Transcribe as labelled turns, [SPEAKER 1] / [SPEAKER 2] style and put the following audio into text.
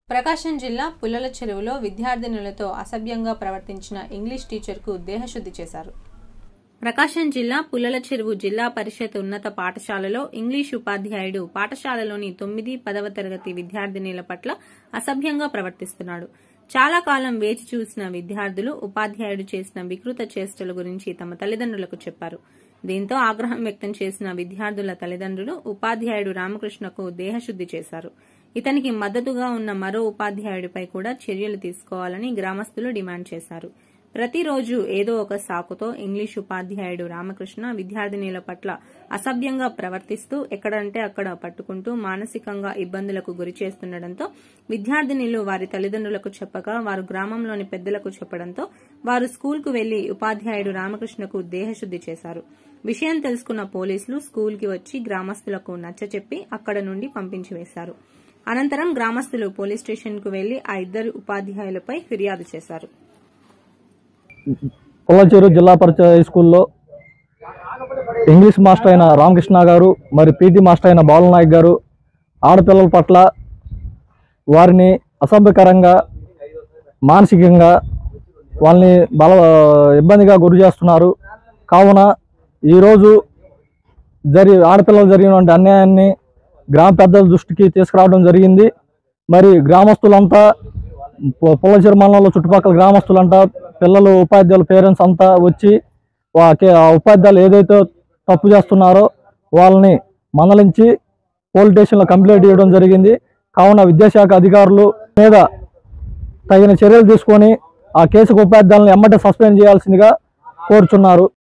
[SPEAKER 1] ప్రకాశం జిల్లా పుల్లల చెరువులో విద్యార్థినులతో అసభ్యంగా ప్రవర్తించిన ఇంగ్లీష్ టీచర్కు దేహశుద్ధి చేశారు ప్రకాశం జిల్లా పుల్లల చెరువు జిల్లా పరిషత్ ఉన్నత పాఠశాలలో ఇంగ్లీష్ ఉపాధ్యాయుడు పాఠశాలలోని తొమ్మిది పదవ తరగతి విద్యార్థినుల పట్ల అసభ్యంగా ప్రవర్తిస్తున్నాడు చాలా కాలం వేచి చూసిన విద్యార్థులు ఉపాధ్యాయుడు చేసిన వికృత చేష్టల గురించి తమ తల్లిదండ్రులకు చెప్పారు దీంతో ఆగ్రహం వ్యక్తం చేసిన విద్యార్థుల తల్లిదండ్రులు ఉపాధ్యాయుడు రామకృష్ణకు దేహశుద్ధి చేశారు ఇతనికి మద్దతుగా ఉన్న మరో ఉపాధ్యాయుడిపై కూడా చర్యలు తీసుకోవాలని గ్రామస్తులు డిమాండ్ చేశారు ప్రతిరోజు ఏదో ఒక సాకుతో ఇంగ్లీష్ ఉపాధ్యాయుడు రామకృష్ణ విద్యార్థినిల పట్ల అసభ్యంగా ప్రవర్తిస్తూ ఎక్కడంటే అక్కడ పట్టుకుంటూ మానసికంగా ఇబ్బందులకు గురి చేస్తుండటంతో విద్యార్థినిలు వారి తల్లిదండ్రులకు చెప్పగా వారు గ్రామంలోని పెద్దలకు చెప్పడంతో వారు స్కూల్కు వెళ్లి ఉపాధ్యాయుడు రామకృష్ణకు దేహశుద్ధి చేశారు విషయం తెలుసుకున్న పోలీసులు స్కూల్కి వచ్చి గ్రామస్తులకు నచ్చచెప్పి అక్కడ నుండి పంపించి వేశారు అనంతరం గ్రామస్తులు పోలీస్ స్టేషన్కు వెళ్లి ఆ ఇద్దరు ఉపాధ్యాయులపై ఫిర్యాదు చేశారు
[SPEAKER 2] పొల్లచేరు జిల్లా పరిషత్ హై స్కూల్లో ఇంగ్లీష్ మాస్టర్ అయిన రామకృష్ణ గారు మరి పీటీ మాస్టర్ అయిన బాలనాయక్ గారు ఆడపిల్లల పట్ల వారిని అసభ్యకరంగా మానసికంగా వాళ్ళని బల ఇబ్బందిగా గురి చేస్తున్నారు కావున ఈరోజు జరి ఆడపిల్లలు జరిగినటువంటి అన్యాయాన్ని గ్రామ పెద్దల దృష్టికి తీసుకురావడం జరిగింది మరి గ్రామస్తులంతా పొ- పొల్లచెరు మండలంలో చుట్టుపక్కల గ్రామస్తులంతా పిల్లలు ఉపాధ్యాయుల పేరెంట్స్ అంతా వచ్చి వా- కే- ఆ ఉపాధ్యాయులు ఏదైతే తప్పు చేస్తున్నారో వాళ్ళని మందలించి పోలీస్ స్టేషన్లో కంప్లైంట్ ఇవ్వడం జరిగింది కావున విద్యాశాఖ అధికారులు మీద తగిన చర్యలు తీసుకొని ఆ కేసుకు ఉపాధ్యాయులను ఎమ్మటే సస్పెండ్ చేయాల్సిందిగా కోరుచున్నారు